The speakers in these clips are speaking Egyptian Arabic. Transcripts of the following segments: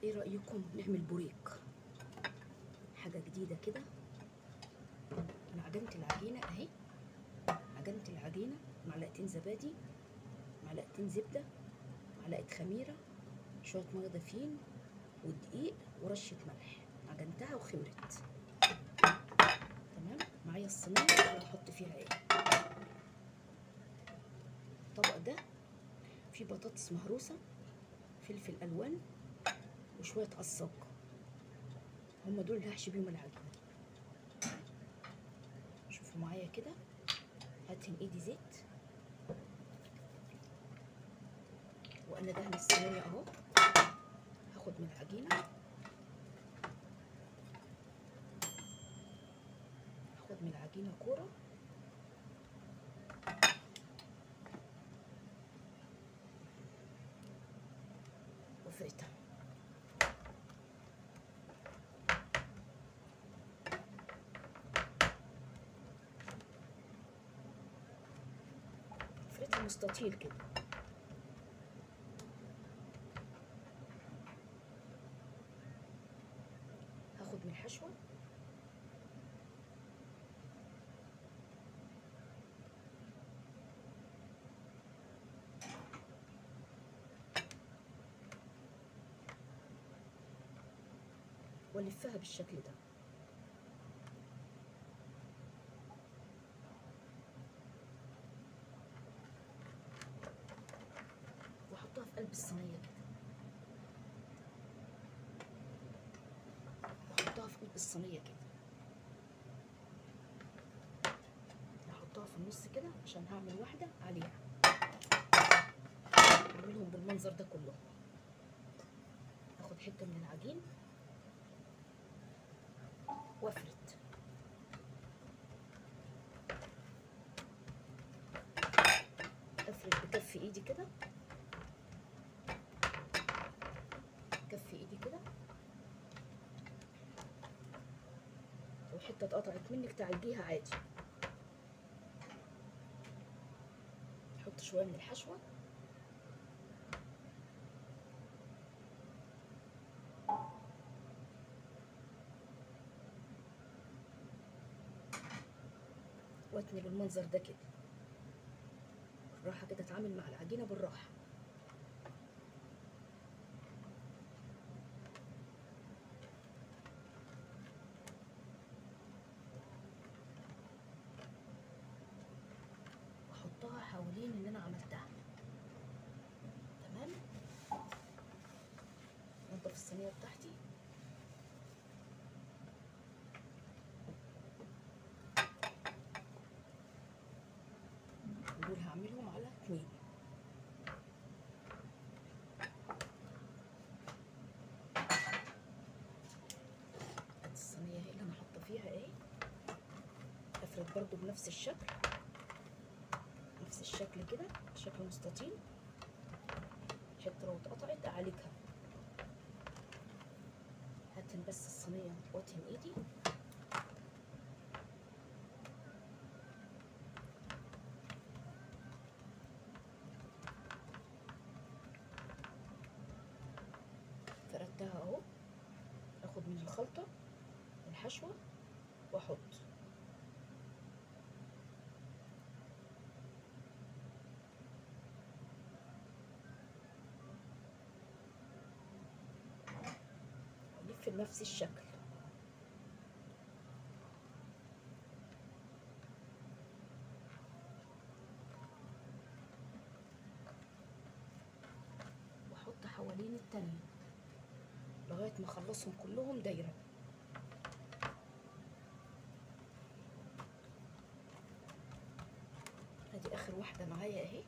ايه رأيكم نعمل بوريك حاجة جديدة كده انا عجنت العجينة اهي عجنت العجينة معلقتين زبادي معلقتين زبدة معلقة خميرة شوية مية دافيين ودقيق ورشة ملح عجنتها وخمرت تمام معايا الصينية اللي هحط فيها ايه الطبق ده فيه بطاطس مهروسة فلفل الوان وشويه عصاج هم دول اللي هحشي بيهم العجينه شوفوا معايا كده هدهن ايدي زيت وانا دهن الصينيه اهو هاخد من العجينه هاخد من العجينه كوره وفرتها فرتها مستطيل كده هاخد من الحشوة والفها بالشكل ده واحطها في قلب الصينيه كده واحطها في قلب الصينيه كده احطها في النص كده عشان هعمل واحده عليها اعملهم بالمنظر ده كله اخد حته من العجين وافرد افرد بكف ايدي كده كف ايدي كده لو حته اتقطعت منك تعالجيها عادي احط شويه من الحشوه واتني بالمنظر ده كده بالراحه كده اتعامل مع العجينه بالراحه واحطها حوالين اللي انا عملتها تمام انضف الصينيه بتاعتي دول هعملهم على اتنين الصينيه هي اللي انا حاطه فيها ايه افرد برضو بنفس الشكل نفس الشكل كده شكل مستطيل حته لو اتقطعت اعالجها هاتن بس الصينيه واتن ايدي فردتها اهو اخد من الخلطه الحشوه واحط الف بنفس الشكل واحط حوالين التانية لغاية ما اخلصهم كلهم دايرة ادي اخر واحدة معايا اهي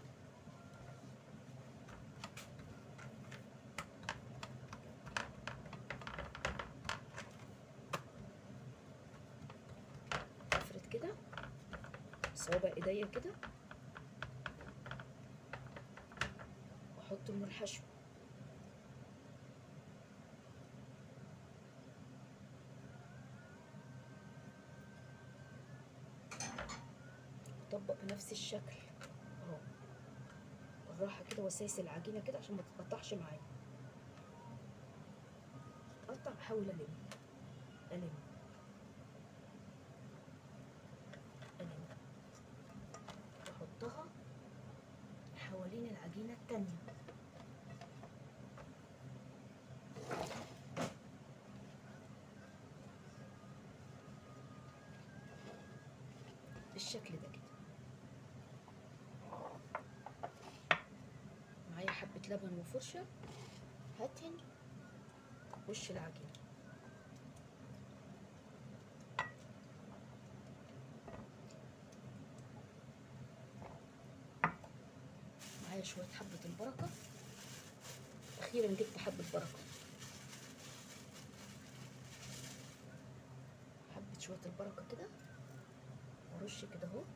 افرد كده صوابع ايديا كده واحط من الحشو اطبق بنفس الشكل اهو بالراحه كده واسايس العجينه كده عشان ما تتقطعش معايا واحاول الم الم الم واحطها حوالين العجينه التانيه بالشكل ده كده معايا حبة لبن وفرشة هدهن وش العجينة معايا شوية حبة البركة أخيرا جبت حبة بركة حبة شوية البركة كده وارش كده اهو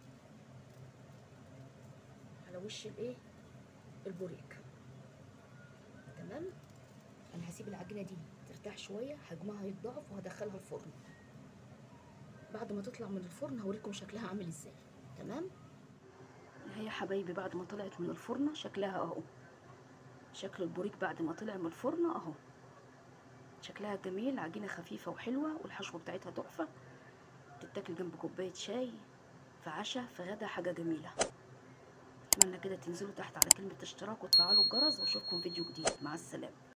على وش الايه البوريك تمام انا هسيب العجينه دي ترتاح شويه حجمها هيتضاعف وهدخلها الفرن بعد ما تطلع من الفرن هوريكم شكلها عامل ازاي تمام هي يا حبايبي بعد ما طلعت من الفرن شكلها اهو شكل البوريك بعد ما طلع من الفرن اهو شكلها جميل عجينه خفيفه وحلوه والحشوه بتاعتها تحفه تتاكل جنب كوبايه شاي في عشاء في غدا حاجه جميله اتمنى كده تنزلوا تحت على كلمه اشتراك وتفعلوا الجرس واشوفكم فيديو جديد مع السلامه